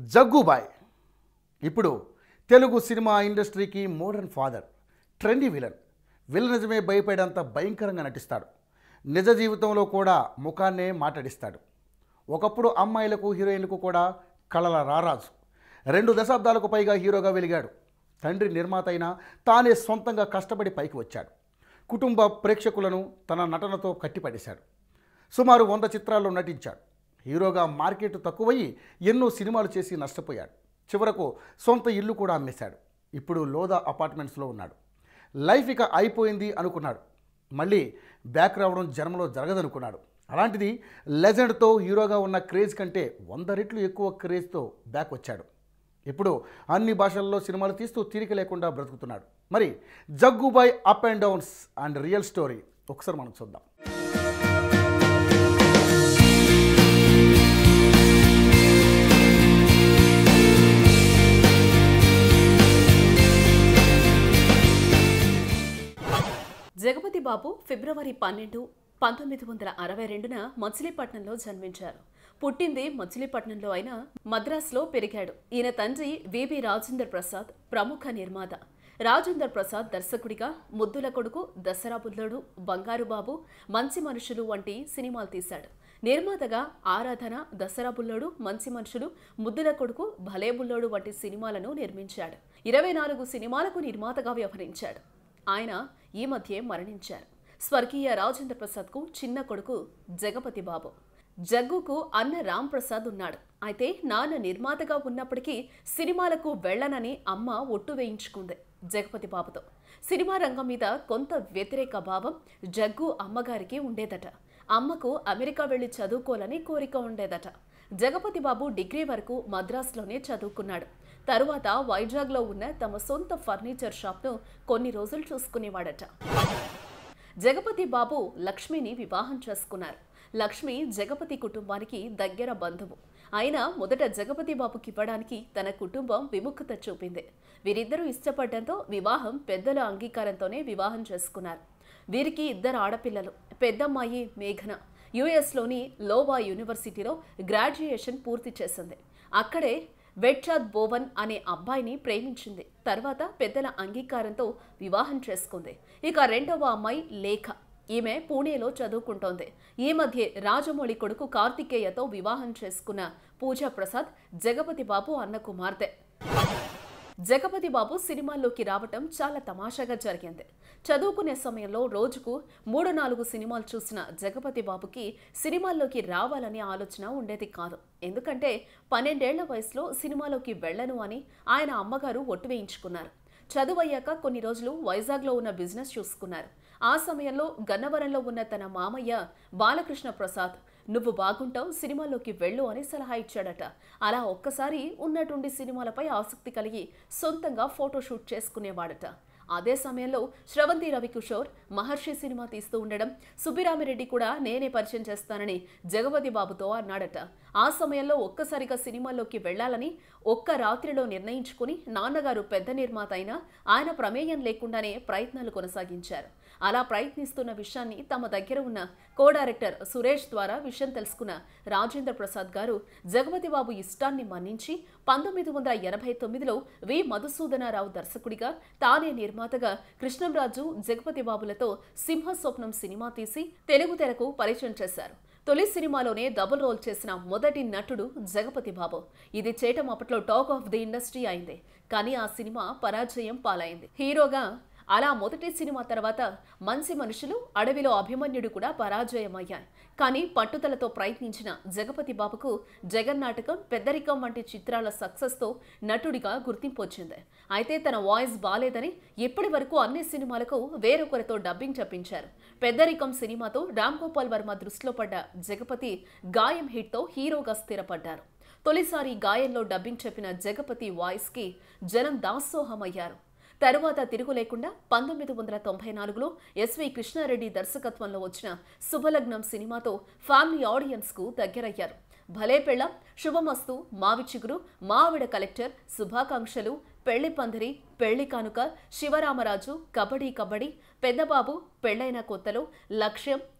జగ్గుబాయ్ ఇప్పుడు తెలుగు సినిమా ఇండస్ట్రీకి మోడర్న్ ఫాదర్ ట్రెండీ విలన్ విలనిజమే భయపడేంత భయంకరంగా నటిస్తాడు నిజ జీవితంలో కూడా ముఖాన్నే మాట్లాడిస్తాడు ఒకప్పుడు అమ్మాయిలకు హీరోయిన్లకు కూడా కళల రారాజు రెండు దశాబ్దాలకు పైగా హీరోగా వెలిగాడు తండ్రి నిర్మాత అయినా తానే సొంతంగా కష్టపడి పైకి వచ్చాడు కుటుంబ ప్రేక్షకులను తన నటనతో కట్టిపడేశాడు సుమారు వంద చిత్రాల్లో నటించాడు హీరోగా మార్కెట్ తక్కువయ్యి ఎన్నో సినిమాలు చేసి నష్టపోయాడు చివరకు సొంత ఇల్లు కూడా అమ్మేశాడు ఇప్పుడు లోదా అపార్ట్మెంట్స్లో ఉన్నాడు లైఫ్ ఇక అయిపోయింది అనుకున్నాడు మళ్ళీ బ్యాక్ రావడం జన్మలో జరగదనుకున్నాడు అలాంటిది లెజెండ్తో హీరోగా ఉన్న క్రేజ్ కంటే వంద రెట్లు ఎక్కువ క్రేజ్తో బ్యాక్ వచ్చాడు ఇప్పుడు అన్ని భాషల్లో సినిమాలు తీస్తూ తీరిక లేకుండా బ్రతుకుతున్నాడు మరి Jaggubhai up and downs and real story ఒకసారి మనం చూద్దాం జగపతి బాబు ఫిబ్రవరి పన్నెండు పంతొమ్మిది వందల అరవై రెండున మచిలీపట్నంలో జన్మించారు పుట్టింది మచిలీపట్నంలో అయినా మద్రాసులో పెరిగాడు ఈయన తండ్రి విబి రాజేందర్ ప్రసాద్ ప్రముఖ నిర్మాత రాజేందర్ ప్రసాద్ దర్శకుడిగా ముద్దుల కొడుకు దసరా బుల్లోడు బంగారు బాబు మంచి మనుషులు వంటి సినిమాలు తీశాడు నిర్మాతగా ఆరాధన దసరా బుల్లోడు మంచి మనుషులు ముద్దుల కొడుకు భలే బుల్లోడు వంటి సినిమాలను నిర్మించాడు ఇరవై నాలుగు సినిమాలకు నిర్మాతగా వ్యవహరించాడు ఆయన ఈ మధ్యే మరణించారు స్వర్గీయ రాజేంద్ర ప్రసాద్కు చిన్న కొడుకు జగపతి బాబు జగ్గుకు అన్న రామ్ ప్రసాద్ ఉన్నాడు అయితే నాన్న నిర్మాతగా ఉన్నప్పటికీ సినిమాలకు వెళ్ళనని అమ్మ ఒట్టు వేయించుకుంది జగపతి బాబుతో సినిమా రంగం మీద కొంత వ్యతిరేక భావం జగ్గు అమ్మగారికి ఉండేదట అమ్మకు అమెరికా వెళ్లి చదువుకోవాలని కోరిక ఉండేదట జగపతి బాబు డిగ్రీ వరకు మద్రాసులోనే చదువుకున్నాడు తరువాత వైజాగ్లో ఉన్న తమ సొంత ఫర్నిచర్ షాప్ను కొన్ని రోజులు చూసుకునేవాడట జగపతి బాబు లక్ష్మిని వివాహం చేసుకున్నారు లక్ష్మి జగపతి కుటుంబానికి దగ్గర బంధువు అయినా మొదట జగపతి బాబుకి ఇవ్వడానికి తన కుటుంబం విముఖత చూపింది వీరిద్దరూ ఇష్టపడడంతో వివాహం పెద్దల అంగీకారంతోనే వివాహం చేసుకున్నారు వీరికి ఇద్దరు ఆడపిల్లలు పెద్దమ్మాయి మేఘన యుఎస్లోని లోవా యూనివర్సిటీలో గ్రాడ్యుయేషన్ పూర్తి చేసింది అక్కడే వెట్చాద్ బోవన్ అనే అబ్బాయిని ప్రేమించింది తర్వాత పెద్దల అంగీకారంతో వివాహం చేసుకుంది ఇక రెండవ అమ్మాయి లేఖ ఈమె పూణేలో చదువుకుంటోంది ఈ మధ్య రాజమౌళి కొడుకు కార్తికేయతో వివాహం చేసుకున్న పూజా ప్రసాద్ జగపతి బాబు అన్న కుమార్తె జగపతి బాబు సినిమాల్లోకి రావటం చాలా తమాషాగా జరిగింది చదువుకునే సమయంలో రోజుకు మూడు నాలుగు సినిమాలు చూసిన జగపతి బాబుకి సినిమాల్లోకి రావాలనే ఆలోచన ఉండేది కాదు ఎందుకంటే పన్నెండేళ్ల వయసులో సినిమాలోకి వెళ్ళను అని ఆయన అమ్మగారు ఒట్టు వేయించుకున్నారు చదువు అయ్యాక కొన్ని రోజులు వైజాగ్లో ఉన్న బిజినెస్ చూసుకున్నారు ఆ సమయంలో గన్నవరంలో ఉన్న తన మామయ్య బాలకృష్ణ ప్రసాద్ నువ్వు బాగుంటావు సినిమాలోకి వెళ్ళు అని సలహా ఇచ్చాడట అలా ఒక్కసారి ఉన్నటువంటి సినిమాలపై ఆసక్తి కలిగి సొంతంగా ఫోటోషూట్ చేసుకునేవాడట అదే సమయంలో శ్రవంతి రవికిషోర్ మహర్షి సినిమా తీస్తూ ఉండడం సుబ్బిరామిరెడ్డి కూడా నేనే పరిచయం చేస్తానని జగపతి బాబుతో అన్నాడట ఆ సమయంలో ఒక్కసారిగా సినిమాల్లోకి వెళ్లాలని ఒక్క రాత్రిలో నిర్ణయించుకుని నాన్నగారు పెద్ద నిర్మాత అయినా ఆయన ప్రమేయం లేకుండానే ప్రయత్నాలు కొనసాగించారు అలా ప్రయత్నిస్తున్న విషయాన్ని తమ దగ్గర ఉన్న కో డైరెక్టర్ సురేష్ ద్వారా విషయం తెలుసుకున్న రాజేంద్ర ప్రసాద్ గారు జగపతి బాబు ఇష్టాన్ని మన్నించి పంతొమ్మిది వందల ఎనభై తొమ్మిదిలో వి మధుసూదనారావు దర్శకుడిగా తానే నిర్మాతగా కృష్ణంరాజు జగపతి బాబులతో సింహ స్వప్నం సినిమా తీసి తెలుగు తెరకు పరిచయం చేశారు తొలి సినిమాలోనే డబుల్ రోల్ చేసిన మొదటి నటుడు జగపతి బాబు ఇది చేయటం అప్పట్లో టాక్ ఆఫ్ ది ఇండస్ట్రీ అయింది కానీ ఆ సినిమా పరాజయం పాలైంది హీరోగా అలా మొదటి సినిమా తర్వాత మంచి మనుషులు అడవిలో అభిమన్యుడు కూడా పరాజయమయ్యాయి కానీ పట్టుదలతో ప్రయత్నించిన జగపతి బాబుకు జగన్నాటకం పెద్దరికం వంటి చిత్రాల సక్సెస్తో నటుడిగా గుర్తింపు వచ్చింది అయితే తన వాయిస్ బాలేదని ఇప్పటి వరకు అన్ని సినిమాలకు వేరొకరితో డబ్బింగ్ చెప్పించారు పెద్దరికం సినిమాతో రామ్ గోపాల్ వర్మ దృష్టిలో పడ్డ జగపతి గాయం హిట్తో హీరోగా స్థిరపడ్డారు తొలిసారి గాయంలో డబ్బింగ్ చెప్పిన జగపతి వాయిస్కి జనం దాసోహమయ్యారు తరువాత తిరుగు లేకుండా పంతొమ్మిది వందల తొంభై నాలుగులో ఎస్వి కృష్ణారెడ్డి దర్శకత్వంలో వచ్చిన శుభలగ్నం సినిమాతో ఫ్యామిలీ ఆడియన్స్కు దగ్గరయ్యారు భలే పెళ్ళం శుభమస్తు మావి చిగురు మావిడ కలెక్టర్ శుభాకాంక్షలు పెళ్లి పందిరి పెళ్లి కానుక శివరామరాజు కబడ్డీ కబడ్డీ పెద్దబాబు పెళ్లైన కొత్తలో లక్ష్యం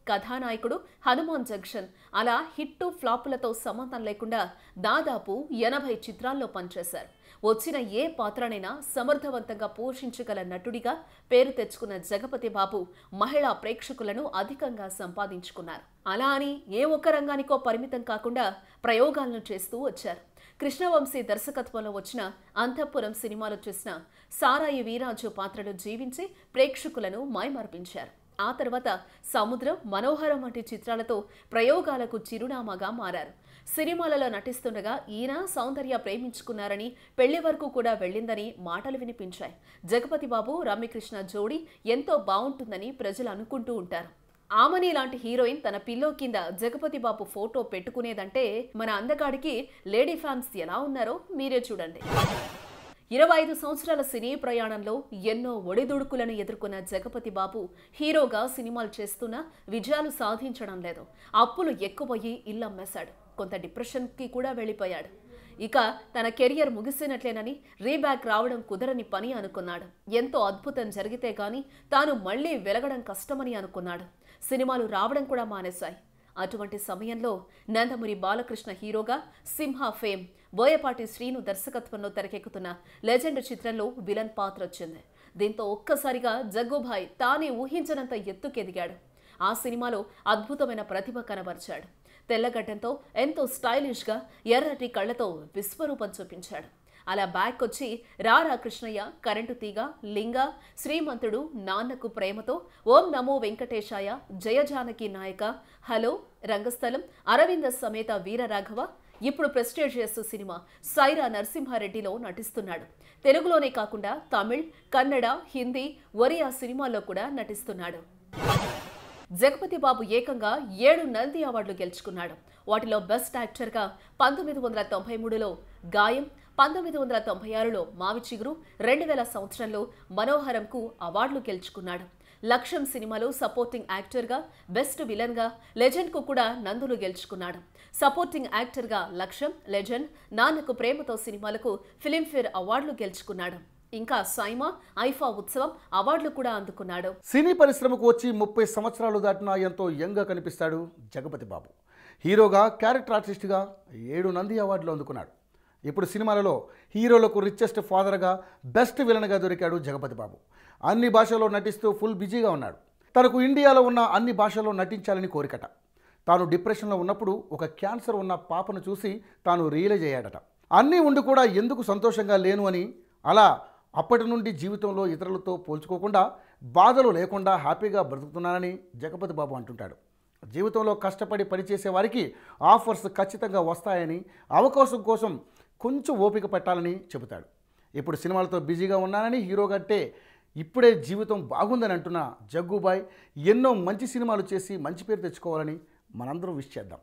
కథానాయకుడు హనుమాన్ జంక్షన్ అలా హిట్టు ఫ్లాపులతో సంబంధం లేకుండా దాదాపు ఎనభై చిత్రాల్లో పనిచేశారు వచ్చిన ఏ పాత్రనైనా సమర్థవంతంగా పోషించగల నటుడిగా పేరు తెచ్చుకున్న జగపతి బాబు మహిళా ప్రేక్షకులను అధికంగా సంపాదించుకున్నారు అలా అని ఏ ఒక్క రంగానికో పరిమితం కాకుండా ప్రయోగాలను చేస్తూ వచ్చారు కృష్ణవంశీ దర్శకత్వంలో వచ్చిన అంతఃపురం సినిమాలో చేసిన సారాయి వీరాజు పాత్రలు జీవించి ప్రేక్షకులను మైమర్పించారు ఆ తర్వాత సముద్రం మనోహరం వంటి చిత్రాలతో ప్రయోగాలకు చిరునామాగా మారారు సినిమాలలో నటిస్తుండగా ఈయన సౌందర్య ప్రేమించుకున్నారని పెళ్లి వరకు కూడా వెళ్ళిందని మాటలు వినిపించాయి జగపతి బాబు రమ్యకృష్ణ జోడీ ఎంతో బాగుంటుందని ప్రజలు అనుకుంటూ ఉంటారు ఆమని లాంటి హీరోయిన్ తన పిల్లో కింద జగపతి బాబు ఫోటో పెట్టుకునేదంటే మన అందగాడికి లేడీ ఫ్యాన్స్ ఎలా ఉన్నారో మీరే చూడండి ఇరవై ఐదు సంవత్సరాల సినీ ప్రయాణంలో ఎన్నో ఒడిదుడుకులను ఎదుర్కొన్న జగపతి బాబు హీరోగా సినిమాలు చేస్తున్నా విజయాలు సాధించడం లేదు అప్పులు ఎక్కువయ్యి ఇల్లమ్మేశాడు కొంత డిప్రెషన్కి కూడా వెళ్ళిపోయాడు ఇక తన కెరియర్ ముగిసినట్లేనని రీబ్యాక్ రావడం కుదరని పని అనుకున్నాడు ఎంతో అద్భుతం జరిగితే గాని తాను మళ్ళీ వెలగడం కష్టమని అనుకున్నాడు సినిమాలు రావడం కూడా మానేశాయి అటువంటి సమయంలో నందమూరి బాలకృష్ణ హీరోగా సింహ ఫేమ్ బోయపాటి శ్రీను దర్శకత్వంలో తెరకెక్కుతున్న లెజెండ్ చిత్రంలో విలన్ పాత్ర వచ్చింది దీంతో ఒక్కసారిగా జగ్గుభాయ్ తానే ఊహించనంత ఎత్తుకెదిగాడు ఆ సినిమాలో అద్భుతమైన ప్రతిభ కనబరిచాడు తెల్లగడ్డంతో ఎంతో స్టైలిష్గా ఎర్రటి కళ్ళతో విశ్వరూపం చూపించాడు అలా బ్యాక్ వచ్చి రారా కృష్ణయ్య కరెంటు తీగ లింగ శ్రీమంతుడు నాన్నకు ప్రేమతో ఓం నమో వెంకటేశాయ జయజానకి నాయక హలో రంగస్థలం అరవింద సమేత వీరరాఘవ ఇప్పుడు ప్రెస్టేజియస్ సినిమా సైరా నరసింహారెడ్డిలో నటిస్తున్నాడు తెలుగులోనే కాకుండా తమిళ్ కన్నడ హిందీ ఒరియా సినిమాల్లో కూడా నటిస్తున్నాడు జగపతి బాబు ఏకంగా ఏడు నంది అవార్డులు గెలుచుకున్నాడు వాటిలో బెస్ట్ యాక్టర్గా పంతొమ్మిది వందల తొంభై మూడులో గాయం పంతొమ్మిది వందల తొంభై ఆరులో మావి చిగురు రెండు వేల సంవత్సరంలో మనోహరంకు అవార్డులు గెలుచుకున్నాడు లక్ష్యం సినిమాలో సపోర్టింగ్ యాక్టర్గా బెస్ట్ విలన్గా లెజెండ్కు కూడా నందులు గెలుచుకున్నాడు సపోర్టింగ్ యాక్టర్గా లక్ష్యం లెజెండ్ నాన్నకు ప్రేమతో సినిమాలకు ఫిలింఫేర్ అవార్డులు గెలుచుకున్నాడు ఇంకా సైమా ఐఫా ఉత్సవం అవార్డులు కూడా అందుకున్నాడు సినీ పరిశ్రమకు వచ్చి ముప్పై సంవత్సరాలు దాటినా ఎంతో యంగ్గా కనిపిస్తాడు జగపతి బాబు హీరోగా క్యారెక్టర్ ఆర్టిస్ట్గా ఏడు నంది అవార్డులు అందుకున్నాడు ఇప్పుడు సినిమాలలో హీరోలకు రిచెస్ట్ ఫాదర్గా బెస్ట్ విలన్గా దొరికాడు జగపతి బాబు అన్ని భాషల్లో నటిస్తూ ఫుల్ బిజీగా ఉన్నాడు తనకు ఇండియాలో ఉన్న అన్ని భాషల్లో నటించాలని కోరికట తాను డిప్రెషన్లో ఉన్నప్పుడు ఒక క్యాన్సర్ ఉన్న పాపను చూసి తాను రియలైజ్ అయ్యాడట అన్నీ ఉండి కూడా ఎందుకు సంతోషంగా లేను అని అలా అప్పటి నుండి జీవితంలో ఇతరులతో పోల్చుకోకుండా బాధలు లేకుండా హ్యాపీగా బ్రతుకుతున్నానని జగపతి బాబు అంటుంటాడు జీవితంలో కష్టపడి పనిచేసే వారికి ఆఫర్స్ ఖచ్చితంగా వస్తాయని అవకాశం కోసం కొంచెం ఓపిక పట్టాలని చెబుతాడు ఇప్పుడు సినిమాలతో బిజీగా ఉన్నానని హీరో కంటే ఇప్పుడే జీవితం బాగుందని అంటున్న జగ్గుబాయ్ ఎన్నో మంచి సినిమాలు చేసి మంచి పేరు తెచ్చుకోవాలని మనందరం విష్ చేద్దాం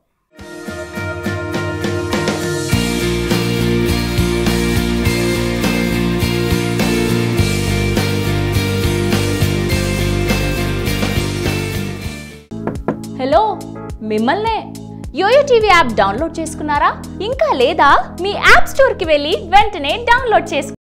హలో మిమ్మల్నే యోయో టీవీ యాప్ డౌన్లోడ్ చేసుకున్నారా ఇంకా లేదా మీ యాప్ స్టోర్కి వెళ్ళి వెంటనే డౌన్లోడ్ చేసుకో